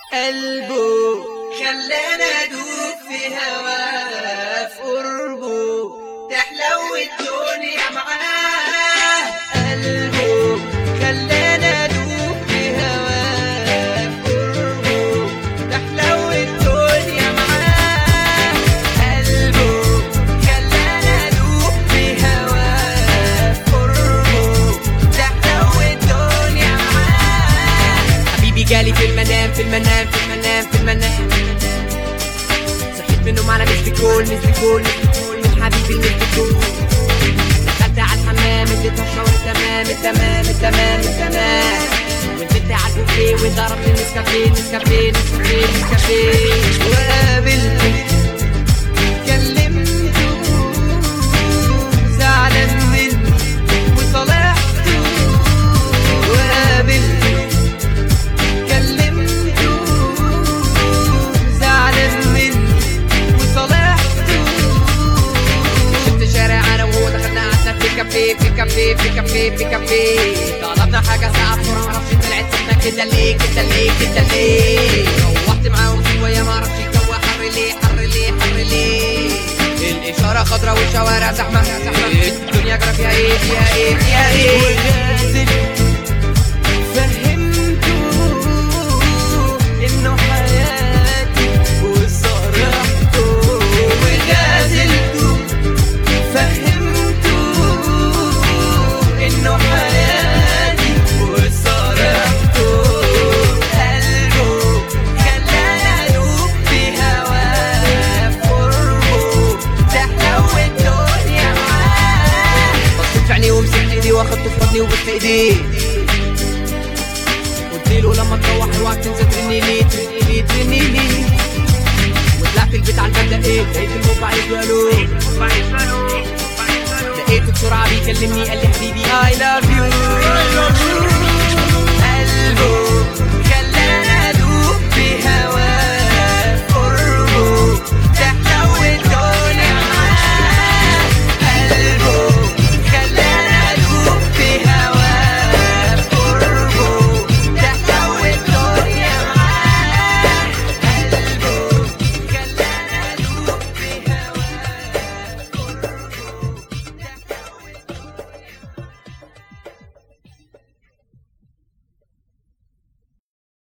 قلبه خلانا ادوب في هواه في قربه تحلو الدنيا معاه قلبه خلانا ادوب في هواه في قربه تحلو الدنيا معاه قلبه خلانا ادوب في هواه في قربه تحلو الدنيا معاه حبيبي جالي في المنام في المنام في المنام في المنام صحيت من النوم على مثل كل مثل كل من حبيبي مثل كل دخلت على الحمام اديت الشاور تمام التمام التمام التمام ونزلت على البوفيه وضربت نسكافيه نسكافيه نسكافيه نسكافيه وقابلته كلمته زعلان مني وصالحته وقابلته كلمته زعلان مني وصالحته شفت شارع انا وهو دخلنا قعدنا في كافيه في كافيه في كافيه في كافيه طلبنا حاجه ساعه بسرعه معرفش طلعت سخنه كده ليه كده ليه كده ليه روحت معاهم شويه معرفش الجو حر ليه حر ليه حر ليه الاشاره خضرا والشوارع زحمه زحمه الدنيا جرى فيها ايه فيها ايه فيها ايه ونازل فهمته انه حياتي وصرحته وغازلته فهمته انه حياتي وصرحته قلبه خلاني ادوب في هواه في قربه تحلو الدنيا معاه بصيت في عينيه ومسكت ايدي واخدته في حضني وبوست ايديه قلت له لما تروح اوعك تنسى ترني لي ترني لي ترني لي وطلعت البيت على الباب لقيت لقيت الموبايل قالوا لقيته بسرعه بيكلمني قال لي حبيبي I love you